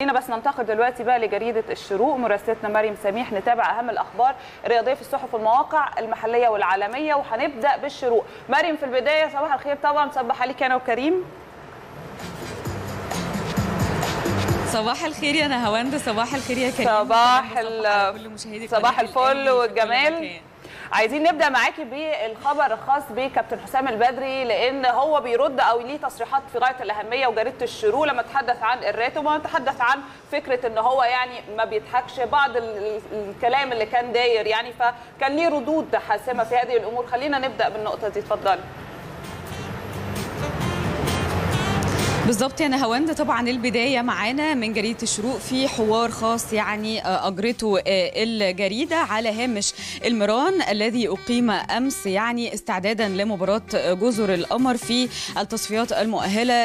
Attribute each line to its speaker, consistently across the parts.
Speaker 1: خلينا بس ننتقل دلوقتي بقى لجريده الشروق مراسلتنا مريم سميح نتابع اهم الاخبار الرياضيه في الصحف والمواقع المحليه والعالميه وهنبدا بالشروق مريم في البدايه صباح الخير طبعا صباح عليك انا وكريم
Speaker 2: صباح الخير يا نهاوند صباح الخير يا كريم
Speaker 1: صباح
Speaker 2: كمان
Speaker 1: ال-
Speaker 2: بصبح على كل مشاهدي
Speaker 1: صباح
Speaker 2: قناة
Speaker 1: الفل
Speaker 2: الأهلي في كل
Speaker 1: والجمال.
Speaker 2: مكان.
Speaker 1: عايزين نبدا معاكي بالخبر الخاص بكابتن حسام البدري لان هو بيرد او ليه تصريحات في غايه الاهميه وجريده الشروق لما تحدث عن الراتب وتحدث عن فكره ان هو يعني ما بيضحكش بعض ال- ال- الكلام اللي كان داير يعني فكان ليه ردود حاسمه في هذه الامور خلينا نبدا بالنقطه دي اتفضلي
Speaker 2: بالظبط يا نهاوند طبعا البدايه معانا من جريده الشروق في حوار خاص يعني آه، اجرته آه، الجريده على هامش المران الذي اقيم امس يعني استعدادا لمباراه جزر القمر في التصفيات المؤهله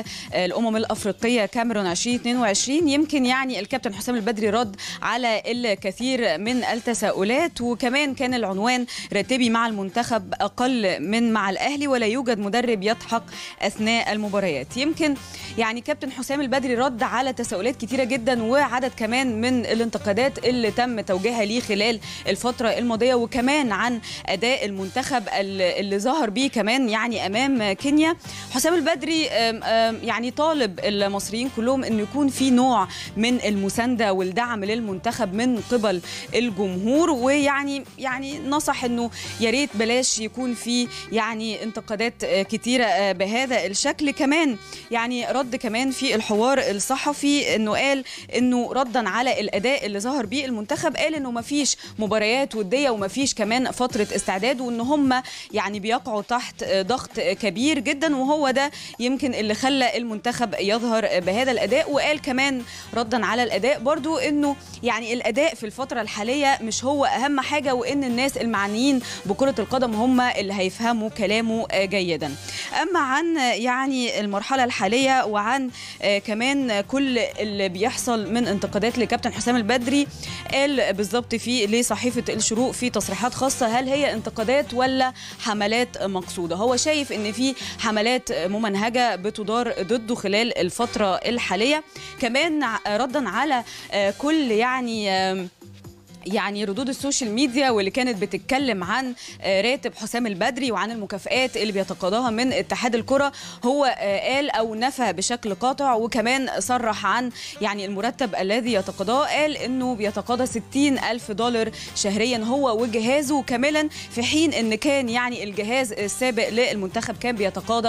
Speaker 2: للامم الافريقيه كاميرون 2022 يمكن يعني الكابتن حسام البدري رد على الكثير من التساؤلات وكمان كان العنوان راتبي مع المنتخب اقل من مع الاهلي ولا يوجد مدرب يضحك اثناء المباريات يمكن يعني كابتن حسام البدري رد على تساؤلات كتيره جدا وعدد كمان من الانتقادات اللي تم توجيهها ليه خلال الفتره الماضيه وكمان عن اداء المنتخب ال- اللي ظهر بيه كمان يعني امام كينيا حسام البدري آم، آم، يعني طالب المصريين كلهم انه يكون في نوع من المسانده والدعم للمنتخب من قبل الجمهور ويعني يعني نصح انه يا ريت بلاش يكون في يعني انتقادات آه، كتيره آه، بهذا الشكل كمان يعني رد كمان في الحوار الصحفي انه قال انه ردا على الاداء اللي ظهر بيه المنتخب قال انه ما فيش مباريات وديه وما فيش كمان فتره استعداد وان هم يعني بيقعوا تحت آه، ضغط آه، كبير جدا وهو ده يمكن اللي خلى المنتخب يظهر آه، بهذا الاداء وقال كمان ردا على الاداء برضو انه يعني الاداء في الفتره الحاليه مش هو اهم حاجه وان الناس المعنيين بكره القدم هم اللي هيفهموا كلامه آه، جيدا اما عن آه، يعني المرحله الحاليه وعن آه، كمان كل اللي بيحصل من انتقادات لكابتن حسام البدري قال بالظبط في لصحيفه الشروق في تصريحات خاصه هل هي انتقادات ولا حملات مقصوده هو شايف ان في حملات ممنهجه بتدار ضده خلال الفتره الحاليه كمان ع- ردا على آه، كل يعني آم، يعني ردود السوشيال ميديا واللي كانت بتتكلم عن آه، راتب حسام البدري وعن المكافآت اللي بيتقاضاها من اتحاد الكرة هو آه، قال أو نفى بشكل قاطع وكمان صرح عن يعني المرتب الذي يتقاضاه قال أنه بيتقاضى 60 ألف دولار شهريا هو وجهازه كاملا في حين أن كان يعني الجهاز السابق للمنتخب كان بيتقاضى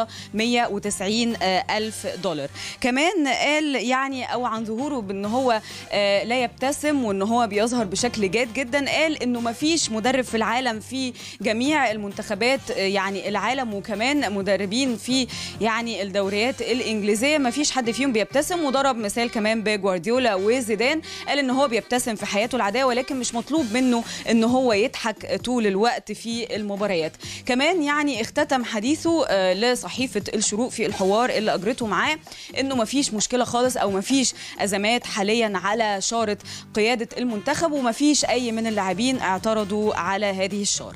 Speaker 2: 190 آه، ألف دولار كمان قال يعني أو عن ظهوره بأن هو آه، لا يبتسم وأن هو بيظهر بشكل جاد جدا قال انه ما فيش مدرب في العالم في جميع المنتخبات آه، يعني العالم وكمان مدربين في يعني الدوريات الانجليزيه ما فيش حد فيهم بيبتسم وضرب مثال كمان بجوارديولا وزيدان قال ان هو بيبتسم في حياته العاديه ولكن مش مطلوب منه ان هو يضحك طول الوقت في المباريات كمان يعني اختتم حديثه آه، لصحيفه الشروق في الحوار اللي اجرته معاه انه ما فيش مشكله خالص او ما فيش ازمات حاليا على شاره قياده المنتخب وما فيش اي من اللاعبين اعترضوا على هذه الشاره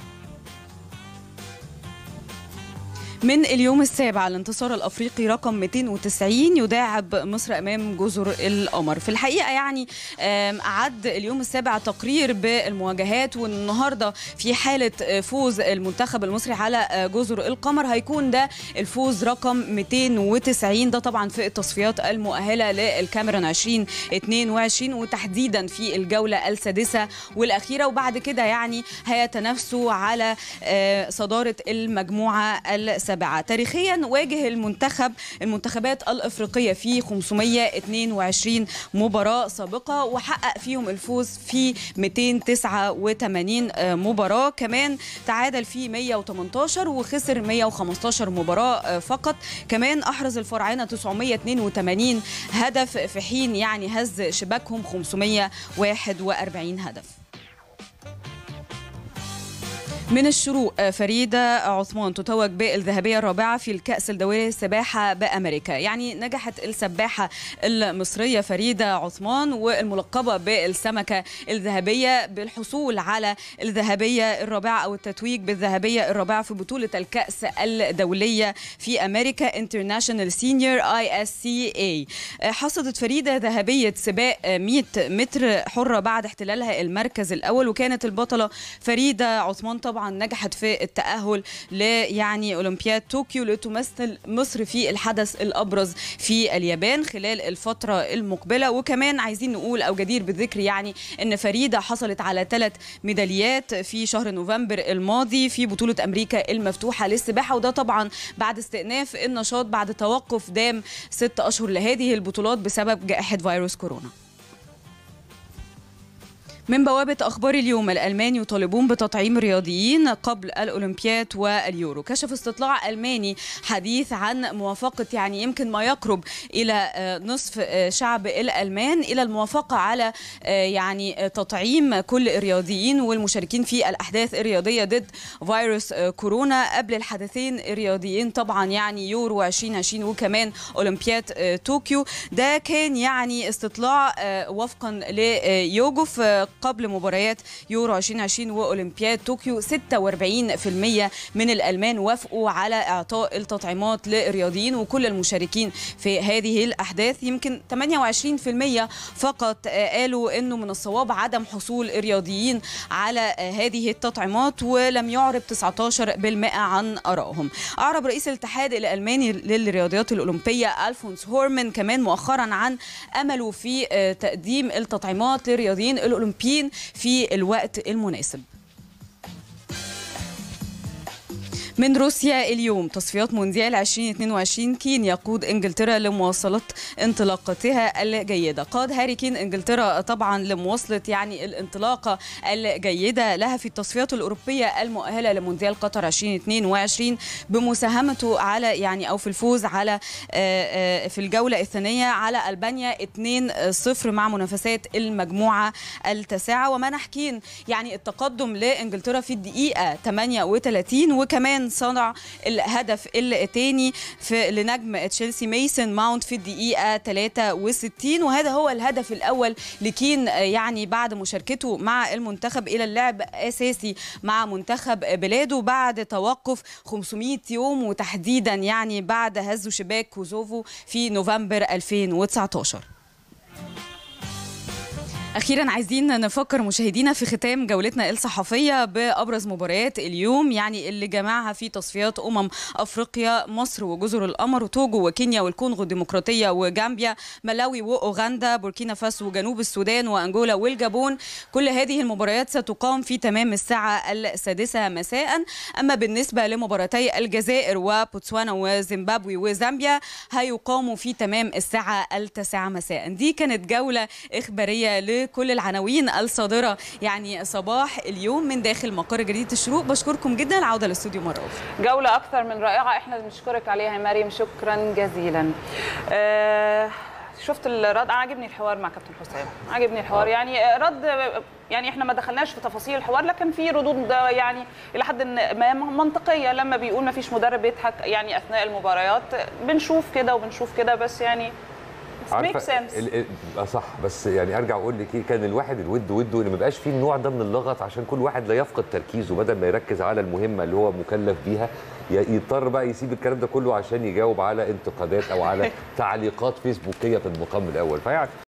Speaker 2: من اليوم السابع الانتصار الافريقي رقم 290 يداعب مصر امام جزر القمر في الحقيقه يعني آم، اعد اليوم السابع تقرير بالمواجهات والنهارده في حاله آه، فوز المنتخب المصري على آه، جزر القمر هيكون ده الفوز رقم 290 ده طبعا في التصفيات المؤهله للكاميرون 2022 وتحديدا في الجوله السادسه والاخيره وبعد كده يعني هيتنافسوا على آه، صداره المجموعه السابعه تاريخيا واجه المنتخب المنتخبات الافريقيه في 522 مباراه سابقه وحقق فيهم الفوز في 289 آه، مباراه كمان تعادل في 118 وخسر 115 مباراه آه، فقط كمان احرز الفراعنه 982 هدف في حين يعني هز شباكهم 541 هدف من الشروق فريدة عثمان تتوج بالذهبية الرابعة في الكأس الدولي للسباحة بأمريكا يعني نجحت السباحة المصرية فريدة عثمان والملقبة بالسمكة الذهبية بالحصول على الذهبية الرابعة أو التتويج بالذهبية الرابعة في بطولة الكأس الدولية في أمريكا انترناشونال سينيور اي اس سي اي حصدت فريدة ذهبية سباق 100 متر حرة بعد احتلالها المركز الأول وكانت البطلة فريدة عثمان طبعا نجحت في التأهل ل يعني أولمبياد طوكيو لتمثل مصر في الحدث الأبرز في اليابان خلال الفترة المقبلة وكمان عايزين نقول أو جدير بالذكر يعني أن فريدة حصلت على ثلاث ميداليات في شهر نوفمبر الماضي في بطولة أمريكا المفتوحة للسباحة وده طبعا بعد استئناف النشاط بعد توقف دام ست أشهر لهذه البطولات بسبب جائحة فيروس كورونا من بوابة أخبار اليوم الألمان يطالبون بتطعيم الرياضيين قبل الأولمبياد واليورو كشف استطلاع ألماني حديث عن موافقة يعني يمكن ما يقرب إلى نصف شعب الألمان إلى الموافقة على يعني تطعيم كل الرياضيين والمشاركين في الأحداث الرياضية ضد فيروس كورونا قبل الحدثين الرياضيين طبعا يعني يورو 2020 وكمان أولمبياد طوكيو ده كان يعني استطلاع وفقا ليوجوف قبل مباريات يورو 2020 واولمبياد طوكيو 46% من الالمان وافقوا على اعطاء التطعيمات للرياضيين وكل المشاركين في هذه الاحداث يمكن 28% فقط قالوا انه من الصواب عدم حصول الرياضيين على هذه التطعيمات ولم يعرب 19% عن ارائهم اعرب رئيس الاتحاد الالماني للرياضيات الاولمبيه الفونس هورمان كمان مؤخرا عن امله في تقديم التطعيمات للرياضيين الاولمبيين في الوقت المناسب من روسيا اليوم تصفيات مونديال 2022 كين يقود انجلترا لمواصله انطلاقتها الجيده قاد هاري كين انجلترا طبعا لمواصله يعني الانطلاقه الجيده لها في التصفيات الاوروبيه المؤهله لمونديال قطر 2022 بمساهمته على يعني او في الفوز على في الجوله الثانيه على البانيا 2-0 مع منافسات المجموعه التاسعه ومنح كين يعني التقدم لانجلترا في الدقيقه 38 وكمان صنع الهدف الثاني في لنجم تشيلسي ميسون ماونت في الدقيقه 63 وهذا هو الهدف الاول لكين يعني بعد مشاركته مع المنتخب الى اللعب اساسي مع منتخب بلاده بعد توقف 500 يوم وتحديدا يعني بعد هز شباك كوزوفو في نوفمبر 2019 اخيرا عايزين نفكر مشاهدينا في ختام جولتنا الصحفيه بابرز مباريات اليوم يعني اللي جمعها في تصفيات امم افريقيا مصر وجزر القمر وتوجو وكينيا والكونغو الديمقراطيه وجامبيا ملاوي واوغندا بوركينا فاسو وجنوب السودان وانجولا والجابون كل هذه المباريات ستقام في تمام الساعه السادسه مساء اما بالنسبه لمباراتي الجزائر وبوتسوانا وزيمبابوي وزامبيا هيقاموا في تمام الساعه التاسعه مساء دي كانت جوله اخباريه كل العناوين الصادرة يعني صباح اليوم من داخل مقر جريدة الشروق بشكركم جدا العودة للاستوديو مرة أخرى
Speaker 1: جولة أكثر من رائعة احنا بنشكرك عليها يا مريم شكرا جزيلا أه شفت الرد انا عاجبني الحوار مع كابتن حسام عاجبني الحوار يعني رد يعني احنا ما دخلناش في تفاصيل الحوار لكن في ردود يعني الى حد ما منطقيه لما بيقول ما فيش مدرب يضحك يعني اثناء المباريات بنشوف كده وبنشوف كده بس يعني ميك سنس
Speaker 3: صح بس يعني ارجع اقول لك ايه كان الواحد الود وده ان ما يبقاش فيه النوع ده من اللغط عشان كل واحد لا يفقد تركيزه بدل ما يركز على المهمه اللي هو مكلف بيها يضطر بقى يسيب الكلام ده كله عشان يجاوب على انتقادات او على تعليقات فيسبوكيه في المقام الاول فيعني